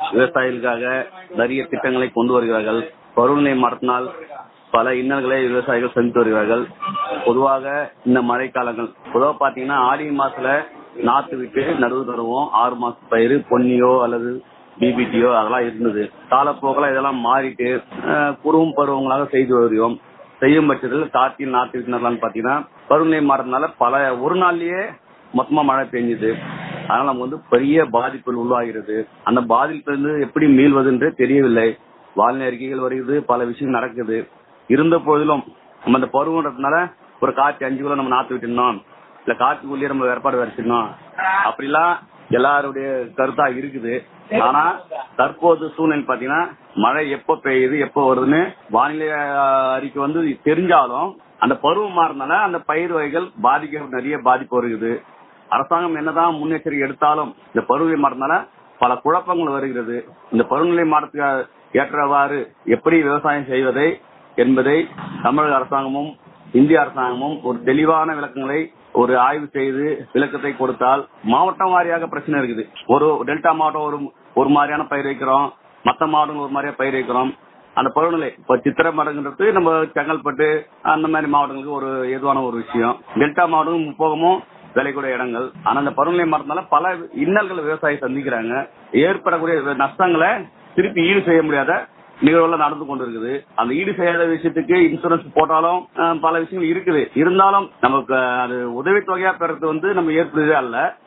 விவசாயிகளுக்காக நிறைய திட்டங்களை கொண்டு வருகிறார்கள் பருவநிலை மாற்றத்தினால் பல இன்னல்களை விவசாயிகள் சந்தித்து வருகிறார்கள் பொதுவாக இந்த மழை காலங்கள் பொதுவாக பாத்தீங்கன்னா ஆடி மாசத்துல நாத்து விட்டு நடுவு தருவோம் ஆறு மாச பயிர் பொன்னியோ அல்லது பிபிடியோ அதெல்லாம் இருந்தது காலப்போக்கில் இதெல்லாம் மாறிட்டு அஹ், குறும் பருவங்களாக செய்து வருகிறோம் செய்யும் பட்சத்தில் காற்றில் நாத்து விட்டுனர்லான்னு பாத்தீங்கன்னா பருவநிலை மாறதுனால பல ஒரு நாள்லயே மொத்தமா மழை பெஞ்சுது அதனால நம்ம வந்து பெரிய பாதிப்புகள் உருவாகிறது அந்த பாதிப்பிலிருந்து எப்படி மீள்வதுன்றே தெரியவில்லை வானிலை அறிக்கைகள் வருகிறது பல விஷயங்கள் நடக்குது இருந்த போதிலும் நம்ம அந்த பருவன்றதுனால ஒரு காற்று அஞ்சு கிலோ நம்ம நாத்து விட்டுருந்தோம் இல்ல காற்றுக்குள்ளேயே நம்ம ஏற்பாடு வச்சிருந்தோம் அப்படிலாம் எல்லாருடைய கருத்தா இருக்குது ஆனா தற்போது சூழ்நிலை பாத்தீங்கன்னா மழை எப்ப பெய்யுது எப்ப வருதுன்னு வானிலை அஹ், அறிக்கை வந்து தெரிஞ்சாலும் அந்த பருவம் மாறினால அந்த பயிர் வகைகள் பாதிக்க நிறைய பாதிப்பு வருகிறது அரசாங்கம் என்னதான் முன்னெச்சரிக்கை எடுத்தாலும் இந்த பருவநிலை மாறினால பல குழப்பங்கள் வருகிறது இந்த பருவநிலை மாற்றத்துக்கு ஏற்றவாறு எப்படி விவசாயம் செய்வதை என்பதை தமிழக அரசாங்கமும் இந்திய அரசாங்கமும் ஒரு தெளிவான விளக்கங்களை ஒரு ஆய்வு செய்து விளக்கத்தை கொடுத்தால் மாவட்டம் வாரியாக பிரச்சனை இருக்குது ஒரு டெல்டா மாவட்டம் ஒரு ஒரு மாதிரியான பயிர் வைக்கிறோம் மத்த மாவட்டங்கள் ஒரு மாதிரியா பயிர் வைக்கிறோம் அந்த பருவநிலை இப்ப சித்திரை மடங்குன்றது நம்ம செங்கல்பட்டு அந்த மாதிரி மாவட்டங்களுக்கு ஒரு ஏதுவான ஒரு விஷயம் டெல்டா மாவட்டம் முப்போகமும் விளைக்கூடிய இடங்கள் ஆனா அந்த பருவநிலை மாறதுனால பல இன்னல்கள் விவசாயி சந்திக்கிறாங்க ஏற்படக்கூடிய நஷ்டங்களை திருப்பி ஈடு செய்ய முடியாத நிகழ்வுகள் நடந்து கொண்டிருக்குது அந்த ஈடு செய்யாத விஷயத்துக்கு இன்சூரன்ஸ் போட்டாலும் அஹ், பல விஷயங்கள் இருக்குது இருந்தாலும் நமக்கு அது உதவித்தொகையா பெறது வந்து நம்ம ஏற்படுறதே அல்ல